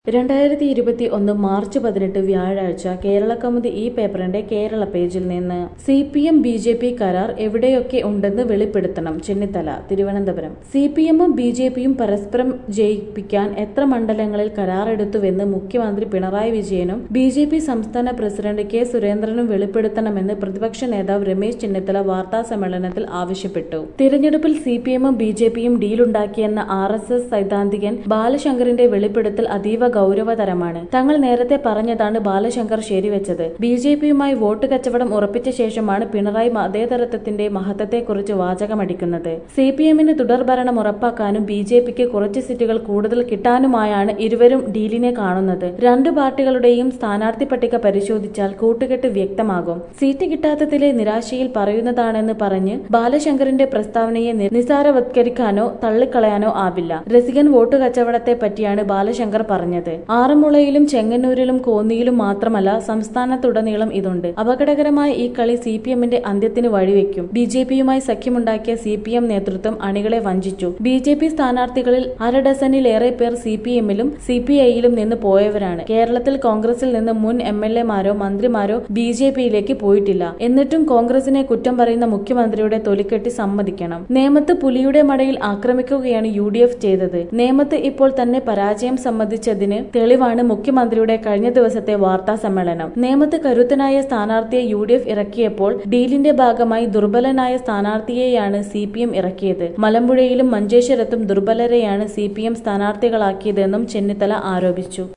രണ്ടായിരത്തി ഇരുപത്തി ഒന്ന് മാർച്ച് പതിനെട്ട് വ്യാഴാഴ്ച കേരളകൗമുദി ഈ പേപ്പറിന്റെ കേരള പേജിൽ നിന്ന് C P M B J P കരാർ എവിടെയൊക്കെ ഉണ്ടെന്ന് വെളിപ്പെടുത്തണം ചെന്നിത്തല തിരുവനന്തപുരം സി പി എമ്മും ബി ജെ പിയും പരസ്പരം ജയിപ്പിക്കാൻ എത്ര മണ്ഡലങ്ങളിൽ കരാറെടുത്തുവെന്ന് മുഖ്യമന്ത്രി പിണറായി വിജയനും ബി ജെ പി സംസ്ഥാന പ്രസിഡന്റ് കെ സുരേന്ദ്രനും വെളിപ്പെടുത്തണമെന്ന് പ്രതിപക്ഷ നേതാവ് രമേശ് ചെന്നിത്തല വാർത്താ സമ്മേളനത്തിൽ ആവശ്യപ്പെട്ടു തിരഞ്ഞെടുപ്പിൽ സി പി എമ്മും ബി ജെ പിയും ഡീലുണ്ടാക്കിയെന്ന ആർ എസ് എസ് സൈദ്ധാന്തികൻ ബാലശങ്കറിന്റെ വെളിപ്പെടുത്തൽ അതീവ ഗൗരവതരമാണ് തങ്ങൾ നേരത്തെ പറഞ്ഞതാണ് ബാലശങ്കർ ശരിവെച്ചത് ബി ജെ പിയുമായി വോട്ട് കച്ചവടം ഉറപ്പിച്ച ശേഷമാണ് പിണറായി മതേതരത്വത്തിന്റെ മഹത്വത്തെക്കുറിച്ച് വാചകമടിക്കുന്നത് സി പി എമ്മിന് തുടർഭരണം ഉറപ്പാക്കാനും ബി ജെ പിക്ക് കുറച്ച് സീറ്റുകൾ കൂടുതൽ കിട്ടാനുമായാണ് ഇരുവരും ഡീലിനെ കാണുന്നത് രണ്ട് പാർട്ടികളുടെയും സ്ഥാനാർത്ഥി പട്ടിക പരിശോധിച്ചാൽ കൂട്ടുകെട്ട് വ്യക്തമാകും സീറ്റ് കിട്ടാത്തതിലെ നിരാശയിൽ പറയുന്നതാണെന്ന് പറഞ്ഞ് ബാലശങ്കറിന്റെ പ്രസ്താവനയെ നി- നിസ്സാരവത്കരിക്കാനോ തള്ളിക്കളയാനോ ആവില്ല രസികൻ വോട്ട് കച്ചവടത്തെ പറ്റിയാണ് ബാലശങ്കർ പറഞ്ഞത് ആറന്മുളയിലും ചെങ്ങന്നൂരിലും കോന്നിയിലും മാത്രമല്ല സംസ്ഥാനത്തുടനീളം ഇതുണ്ട് അപകടകരമായ ഈ കളി സി പി എമ്മിന്റെ അന്ത്യത്തിന് വഴിവെക്കും ബി ജെ പിയുമായി സഖ്യമുണ്ടാക്കിയ സി പി എം നേതൃത്വം അണികളെ വഞ്ചിച്ചു ബി ജെ പി സ്ഥാനാർത്ഥികളിൽ അര ഡസനിലേറെ പേർ സി പി എമ്മിലും സി പി ഐയിലും നിന്ന് പോയവരാണ് കേരളത്തിൽ കോൺഗ്രസിൽ നിന്ന് മുൻ എം എൽ എമാരോ മന്ത്രിമാരോ ബി ജെ പിയിലേക്ക് പോയിട്ടില്ല എന്നിട്ടും കോൺഗ്രസിനെ കുറ്റം പറയുന്ന മുഖ്യമന്ത്രിയുടെ തൊലിക്കെട്ടി സമ്മതിക്കണം നേമത്ത് പുലിയുടെ മടയിൽ ആക്രമിക്കുകയാണ് യു ഡി എഫ് ചെയ്തത് നേമത്ത് ഇപ്പോൾ തന്നെ പരാജയം സമ്മതിച്ചതിന് തെളിവാണ് മുഖ്യമന്ത്രിയുടെ കഴിഞ്ഞ ദിവസത്തെ വാർത്താ സമ്മേളനം നേമത്ത് കരുത്തനായ സ്ഥാനാർത്ഥിയെ യു ഡി എഫ് ഇറക്കിയപ്പോൾ ഡീലിന്റെ ഭാഗമായി ദുർബലനായ സ്ഥാനാർത്ഥിയെയാണ് സി പി എം ഇറക്കിയത് മലമ്പുഴയിലും മഞ്ചേശ്വരത്തും ദുർബലരെയാണ് സി പി എം സ്ഥാനാർത്ഥികളാക്കിയതെന്നും ചെന്നിത്തല ആരോപിച്ചു